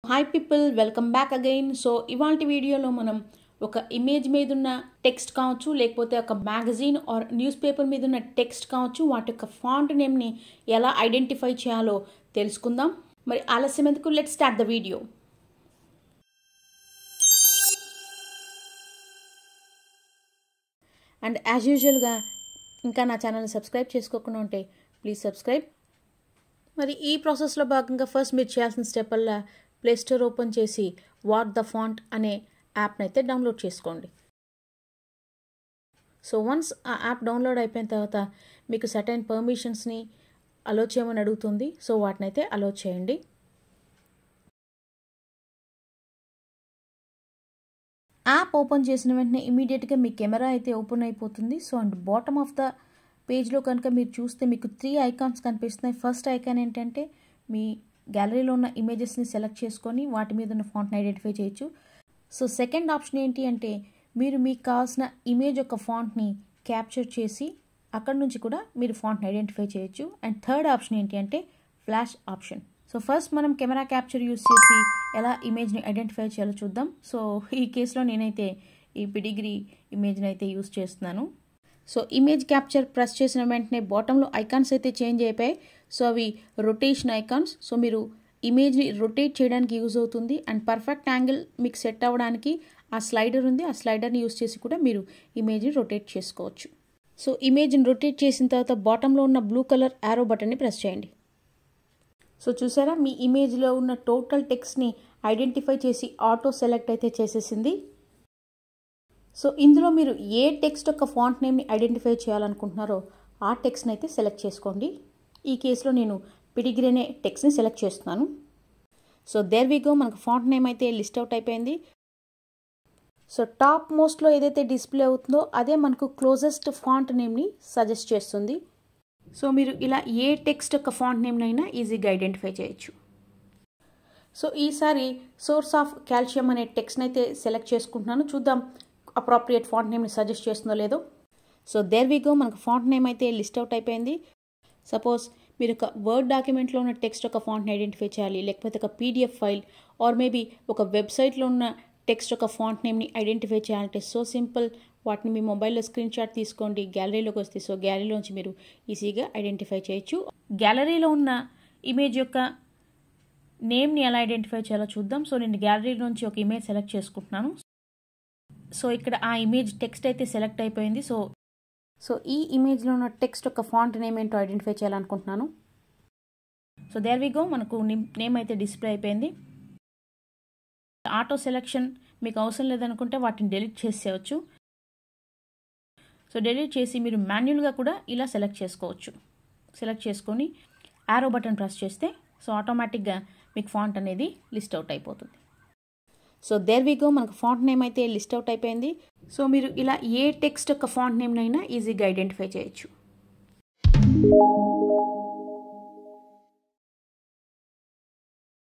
hi people welcome back again so ఇవాళ వీడియోలో మనం ఒక ఇమేజ్ మీద ఉన్న టెక్స్ట్ కావచ్చు లేకపోతే ఒక మ్యాగజైన్ ఆర్ న్యూస్ పేపర్ మీద ఉన్న టెక్స్ట్ కావచ్చు వాటి యొక్క ఫాంట్ నేమ్ని ఎలా ఐడెంటిఫై చేయాలో తెలుసుకుందాం మరి ఆలస్యం ఎందుకు let start the video and as యూజువల్గా ఇంకా నా ఛానల్ని సబ్స్క్రైబ్ చేసుకోకుండా ఉంటే ప్లీజ్ సబ్స్క్రైబ్ మరి ఈ ప్రాసెస్లో భాగంగా ఫస్ట్ మీరు చేయాల్సిన స్టెప్ వల్ల ప్లేస్టోర్ ఓపెన్ చేసి వాట్ ద ఫాంట్ అనే యాప్ని అయితే డౌన్లోడ్ చేసుకోండి సో వన్స్ ఆ యాప్ డౌన్లోడ్ అయిపోయిన తర్వాత మీకు సర్టైన్ పర్మిషన్స్ని అలో చేయమని అడుగుతుంది సో వాటిని అయితే అలో చేయండి యాప్ ఓపెన్ చేసిన వెంటనే ఇమీడియట్గా మీ కెమెరా అయితే ఓపెన్ అయిపోతుంది so and bottom of the పేజ్లో కనుక మీరు చూస్తే మీకు త్రీ ఐకాన్స్ కనిపిస్తున్నాయి ఫస్ట్ ఐకాన్ ఏంటంటే మీ గ్యాలరీలో ఉన్న ఇమేజెస్ని సెలెక్ట్ చేసుకొని వాటి మీద ఉన్న ఫాంట్ని ఐడెంటిఫై చేయొచ్చు సో సెకండ్ ఆప్షన్ ఏంటి అంటే మీరు మీకు కావాల్సిన ఇమేజ్ యొక్క ఫాంట్ని క్యాప్చర్ చేసి అక్కడ నుంచి కూడా మీరు ఫాంట్ని ఐడెంటిఫై చేయొచ్చు అండ్ థర్డ్ ఆప్షన్ ఏంటి అంటే ఫ్లాష్ ఆప్షన్ సో ఫస్ట్ మనం కెమెరా క్యాప్చర్ యూస్ చేసి ఎలా ఇమేజ్ని ఐడెంటిఫై చేయాలో చూద్దాం సో ఈ కేసులో నేనైతే ఈ పిడిగ్రీ ఇమేజ్ని అయితే యూస్ చేస్తున్నాను సో ఇమేజ్ క్యాప్చర్ ప్రెస్ చేసిన వెంటనే బాటంలో ఐకాన్స్ అయితే చేంజ్ అయిపోయాయి సో అవి రొటేషన్ ఐకాన్స్ సో మీరు ఇమేజ్ని రొటేట్ చేయడానికి యూజ్ అవుతుంది అండ్ పర్ఫెక్ట్ యాంగిల్ మీకు సెట్ అవ్వడానికి ఆ స్లైడర్ ఉంది ఆ స్లైడర్ని యూజ్ చేసి కూడా మీరు ఇమేజ్ని రొటేట్ చేసుకోవచ్చు సో ఇమేజ్ని రొటేట్ చేసిన తర్వాత బాటంలో ఉన్న బ్లూ కలర్ యారో బటన్ని ప్రెస్ చేయండి సో చూసారా మీ ఇమేజ్లో ఉన్న టోటల్ టెక్స్ట్ని ఐడెంటిఫై చేసి ఆటో సెలెక్ట్ అయితే చేసేసింది సో ఇందులో మీరు ఏ టెక్స్ట్ యొక్క ఫాంట్ నేమ్ని ఐడెంటిఫై చేయాలనుకుంటున్నారో ఆ టెక్స్ట్ని అయితే సెలెక్ట్ చేసుకోండి ఈ కేసులో నేను పిడిగ్రీ అనే టెక్స్ట్ని సెలెక్ట్ చేస్తున్నాను సో దేర్ విగో మనకు ఫాంట్ నేమ్ అయితే లిస్ట్ అవుట్ అయిపోయింది సో టాప్ మోస్ట్లో ఏదైతే డిస్ప్లే అవుతుందో అదే మనకు క్లోజెస్ట్ ఫాంట్ నేమ్ని సజెస్ట్ చేస్తుంది సో మీరు ఇలా ఏ టెక్స్ట్ యొక్క ఫాంట్ నేమ్నైనా ఈజీగా ఐడెంటిఫై చేయొచ్చు సో ఈసారి సోర్స్ ఆఫ్ కాల్షియం అనే టెక్స్ట్ని అయితే సెలెక్ట్ చేసుకుంటున్నాను చూద్దాం అప్రాప్రియేట్ ఫాంట్ నేమ్ని సజెస్ట్ చేస్తుందో లేదో సో దేర్ విగో మనకు ఫాంట్ నేమ్ అయితే లిస్ట్ అవుట్ అయిపోయింది సపోజ్ మీరు ఒక వర్డ్ డాక్యుమెంట్లో ఉన్న టెక్స్ట్ ఒక ఫాంట్ని ఐడెంటిఫై చేయాలి లేకపోతే ఒక పీడిఎఫ్ ఫైల్ ఆర్ మేబీ ఒక వెబ్సైట్లో ఉన్న టెక్స్ట్ ఒక ఫాంట్ నేమ్ని ఐడెంటిఫై చేయాలంటే సో సింపుల్ వాటిని మీ మొబైల్లో స్క్రీన్ షాట్ తీసుకోండి గ్యాలరీలోకి వస్తే సో గ్యాలరీలోంచి మీరు ఈజీగా ఐడెంటిఫై చేయొచ్చు గ్యాలరీలో ఉన్న ఇమేజ్ యొక్క నేమ్ని ఎలా ఐడెంటిఫై చేయాలో చూద్దాం సో నేను గ్యాలరీ నుంచి ఒక ఇమేజ్ సెలెక్ట్ చేసుకుంటున్నాను సో ఇక్కడ ఆ ఇమేజ్ టెక్స్ట్ అయితే సెలెక్ట్ అయిపోయింది సో సో ఈ ఇమేజ్లో ఉన్న టెక్స్ట్ యొక్క ఫాంట్ నేమ్ ఏంటో ఐడెంటిఫై చేయాలనుకుంటున్నాను సో దేర్ వి గో మనకు నేమ్ అయితే డిస్ప్లే అయిపోయింది ఆటో సెలెక్షన్ మీకు అవసరం లేదనుకుంటే వాటిని డెలీట్ చేసేయచ్చు సో డెలీట్ చేసి మీరు మాన్యువల్గా కూడా ఇలా సెలెక్ట్ చేసుకోవచ్చు సెలెక్ట్ చేసుకొని యారో బటన్ ప్రెస్ చేస్తే సో ఆటోమేటిక్గా మీకు ఫాంట్ అనేది లిస్ట్ అవుట్ అయిపోతుంది సో దేర్ విగో మనకు ఫాంట్ నేమ్ అయితే లిస్ట్ అవుట్ అయిపోయింది సో మీరు ఇలా ఏ టెక్స్ట్ యొక్క ఫాంట్ నేమ్నైనా ఈజీగా ఐడెంటిఫై చేయొచ్చు